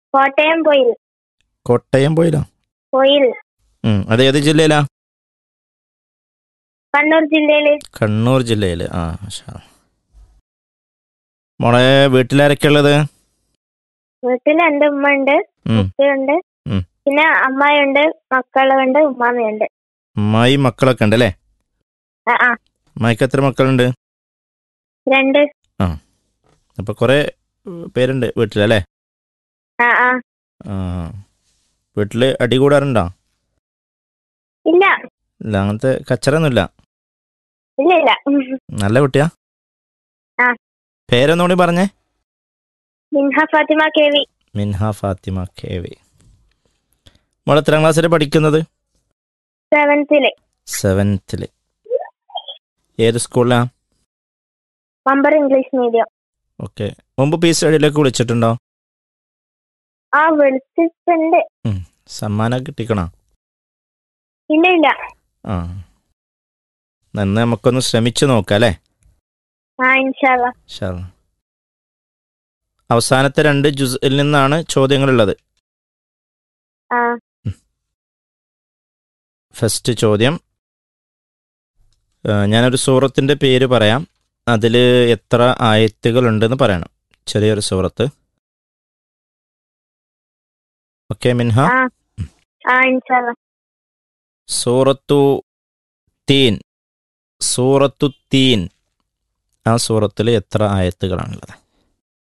കോട്ടയം പൊയിൽ കോട്ടയം പോയില്ലോ പൊയിൽ ഉം. അത് ഏത് ജില്ലയിലാ കണ്ണൂർ ജില്ലയില് കണ്ണൂർ ജില്ലയിൽ ആ മാഷാ അല്ലാ. മോളെ വീട്ടിലാരൊക്കെ ഉള്ളത് വീട്ടിൽ എന്റെ ഉമ്മ ഉണ്ട് ഉം. ഉപ്പയുണ്ട് ഉം. പിന്നെ അമ്മായിയുണ്ട് മക്കളുണ്ട് ഉമ്മാമയുണ്ട് അമ്മായി മക്കളൊക്കെ ഉണ്ട് അല്ലേ ആ ആ അമ്മായിക്ക് എത്ര മക്കളുണ്ട് രണ്ട് അപ്പൊ കുറെ ഉം, പേരുണ്ട് വീട്ടിലല്ലേ ആ ആ ആ വീട്ടില് അടി കൂടാറുണ്ടോ ഇല്ല ഇല്ല അങ്ങനത്തെ കച്ചറൊന്നുമില്ല ഇല്ല ഇല്ല ഉം. നല്ല കുട്ടിയാ ആ. പേരൊന്നുകൂടി പറഞ്ഞേ Minha Fathima K V Minha Fathima K V മോൾ എത്രാം ക്ലാസ്സിൽ പഠിക്കുന്നത് സെവൻത്തില് സെവൻത്തില് ഏത് സ്കൂളിലാ മമ്പർ ഇംഗ്ലീഷ് മീഡിയം ഓക്കെ മുമ്പ് പി സ്റ്റഡിയിലേക്ക് വിളിച്ചിട്ടുണ്ടോ ആ വിളിച്ചിട്ടുണ്ട് സമ്മാനം കിട്ടിക്കണോ ഇല്ല ഇല്ല ആ നന്ന് നമുക്കൊന്ന് ശ്രമിച്ചു നോക്കാം അല്ലേ ആ ഇൻഷാല്ല ഇൻഷാ അല്ലാ. അവസാനത്തെ രണ്ട് ജുസിൽ നിന്നാണ് ചോദ്യങ്ങളുള്ളത് ആ ഫസ്റ്റ് ചോദ്യം ആ, ഞാനൊരു സൂറത്തിൻ്റെ പേര് പറയാം അതിൽ എത്ര ആയത്തുകളുണ്ടെന്ന് പറയണം ചെറിയൊരു സൂറത്ത് ഓക്കെ മിൻഹ ആ ആ ഇൻഷാല്ല സൂറത്തു തീൻ സൂറത്തു തീൻ ആ സൂറത്തിൽ എത്ര ആയത്തുകളാണുള്ളത്